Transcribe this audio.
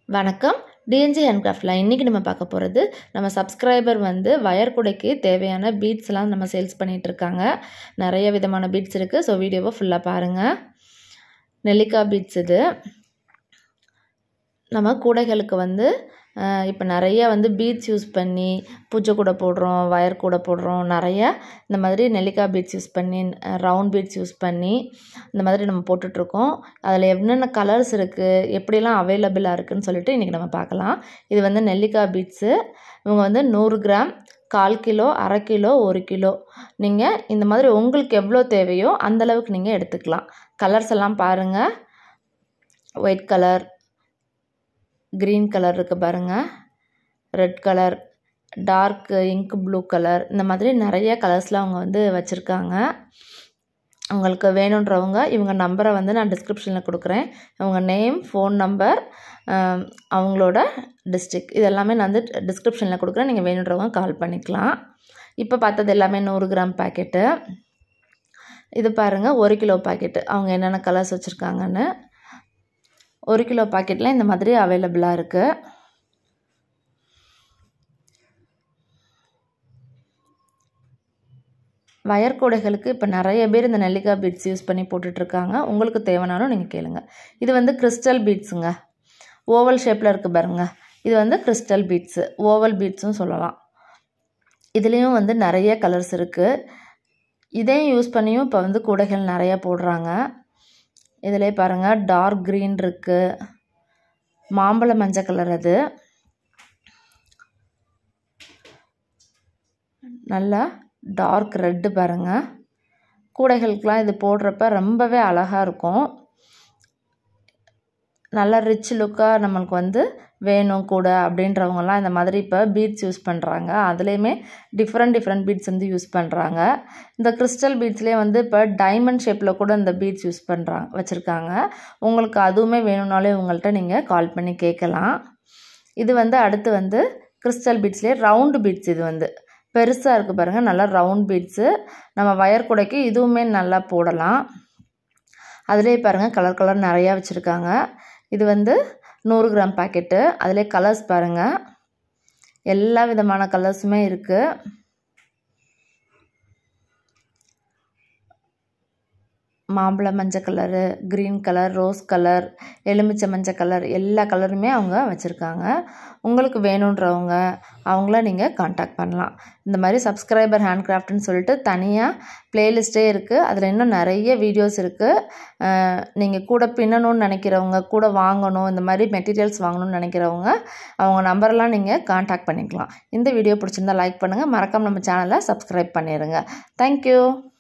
வணக்கம் டிஎன்ஜி ஹேண்ட்கிராஃப்டில் இன்றைக்கி நம்ம பார்க்க போகிறது நம்ம சப்ஸ்கிரைபர் வந்து வயர் கூடைக்கு தேவையான பீட்ஸ்லாம் நம்ம சேல்ஸ் பண்ணிகிட்ருக்காங்க நிறைய விதமான பீட்ஸ் இருக்குது ஸோ வீடியோவை ஃபுல்லாக பாருங்கள் நெல்லிக்காய் பீட்ஸ் இது நம்ம கூடைகளுக்கு வந்து இப்போ நிறைய வந்து பீட்ஸ் யூஸ் பண்ணி பூஜை கூட போடுறோம் வயர் கூட போடுறோம் நிறைய இந்த மாதிரி நெல்லிக்காய் பீட்ஸ் யூஸ் பண்ணி ரவுண்ட் பீட்ஸ் யூஸ் பண்ணி இந்த மாதிரி நம்ம போட்டுட்ருக்கோம் அதில் என்னென்ன கலர்ஸ் இருக்குது எப்படிலாம் அவைலபிளாக இருக்குதுன்னு சொல்லிட்டு இன்றைக்கி நம்ம பார்க்கலாம் இது வந்து நெல்லிக்காய் பீட்ஸு இவங்க வந்து நூறு கிராம் கால் கிலோ அரை கிலோ ஒரு கிலோ நீங்கள் இந்த மாதிரி உங்களுக்கு எவ்வளோ தேவையோ அந்தளவுக்கு நீங்கள் எடுத்துக்கலாம் கலர்ஸ் எல்லாம் பாருங்கள் ஒயிட் கலர் க்ரீன் கலர் இருக்குது பாருங்கள் red colour dark ink blue colour இந்த மாதிரி நிறைய கலர்ஸில் அவங்க வந்து வச்சுருக்காங்க உங்களுக்கு வேணுன்றவங்க இவங்க நம்பரை வந்து நான் டிஸ்கிரிப்ஷனில் கொடுக்குறேன் அவங்க நேம் ஃபோன் நம்பர் அவங்களோட டிஸ்ட்ரிக் இதெல்லாமே நான் வந்து டிஸ்கிரிப்ஷனில் கொடுக்குறேன் நீங்கள் வேணுன்றவங்க கால் பண்ணிக்கலாம் இப்போ பார்த்தது எல்லாமே நூறு கிராம் பேக்கெட்டு இது பாருங்கள் ஒரு கிலோ பாக்கெட்டு அவங்க என்னென்ன கலர்ஸ் வச்சுருக்காங்கன்னு ஒரு கிலோ பாக்கெட்டில் இந்த மாதிரி அவைலபிளாக இருக்குது வயர் கூடைகளுக்கு இப்போ நிறைய பேர் இந்த நெல்லிக்காய் பீட்ஸ் யூஸ் பண்ணி போட்டுட்ருக்காங்க உங்களுக்கு தேவைனாலும் நீங்கள் கேளுங்க இது வந்து கிறிஸ்டல் பீட்ஸுங்க ஓவல் ஷேப்பில் இருக்குது பாருங்க இது வந்து கிறிஸ்டல் பீட்ஸு ஓவல் பீட்ஸும் சொல்லலாம் இதுலேயும் வந்து நிறைய கலர்ஸ் இருக்குது இதையும் யூஸ் பண்ணியும் இப்போ வந்து கூடைகள் நிறையா போடுறாங்க இதிலே பாருங்கள் டார்க் க்ரீன் இருக்குது மாம்பழ மஞ்சள் கலர் அது நல்லா டார்க் ரெட்டு பாருங்கள் கூடைகளுக்கெலாம் இது போடுறப்ப ரொம்பவே அழகாக இருக்கும் நல்லா ரிச் லுக்காக நம்மளுக்கு வந்து வேணும் கூட அப்படின்றவங்கலாம் இந்த மாதிரி இப்போ பீட்ஸ் யூஸ் பண்ணுறாங்க அதுலேயுமே டிஃப்ரெண்ட் டிஃப்ரெண்ட் பீட்ஸ் வந்து யூஸ் பண்ணுறாங்க இந்த கிறிஸ்டல் பீட்ஸ்லேயே வந்து இப்போ டைமண்ட் ஷேப்பில் கூட இந்த பீட்ஸ் யூஸ் பண்ணுறாங்க வச்சுருக்காங்க உங்களுக்கு அதுவுமே வேணும்னாலே உங்கள்கிட்ட நீங்கள் கால் பண்ணி கேட்கலாம் இது வந்து அடுத்து வந்து கிறிஸ்டல் பீட்ஸ்லேயே ரவுண்டு பீட்ஸ் இது வந்து பெருசாக இருக்குது பாருங்கள் நல்லா ரவுண்ட் பீட்ஸு நம்ம வயர் கூடைக்கு இதுவுமே நல்லா போடலாம் அதிலே பாருங்கள் கலர் கலர் நிறையா வச்சுருக்காங்க இது வந்து நூறு கிராம் பாக்கெட்டு அதிலே கலர்ஸ் பாருங்கள் எல்லா விதமான கலர்ஸுமே இருக்குது மாம்பழ மஞ்சள் colour green colour rose colour எலுமிச்சை மஞ்சள் கலர் எல்லா கலருமே அவங்க வச்சுருக்காங்க உங்களுக்கு வேணுன்றவங்க அவங்கள நீங்கள் காண்டாக்ட் பண்ணலாம் இந்த மாதிரி சப்ஸ்கிரைபர் ஹேண்ட் கிராஃப்ட்னு சொல்லிட்டு தனியாக ப்ளேலிஸ்ட்டே இருக்குது அதில் இன்னும் நிறைய வீடியோஸ் இருக்குது நீங்கள் கூட பின்னணும்னு நினைக்கிறவங்க கூட வாங்கணும் இந்த மாதிரி மெட்டீரியல்ஸ் வாங்கணும்னு நினைக்கிறவங்க அவங்க நம்பரெல்லாம் நீங்கள் காண்டாக்ட் பண்ணிக்கலாம் இந்த வீடியோ பிடிச்சிருந்தா லைக் பண்ணுங்கள் மறக்காமல் நம்ம சேனலை சப்ஸ்கிரைப் பண்ணிடுங்க தேங்க்யூ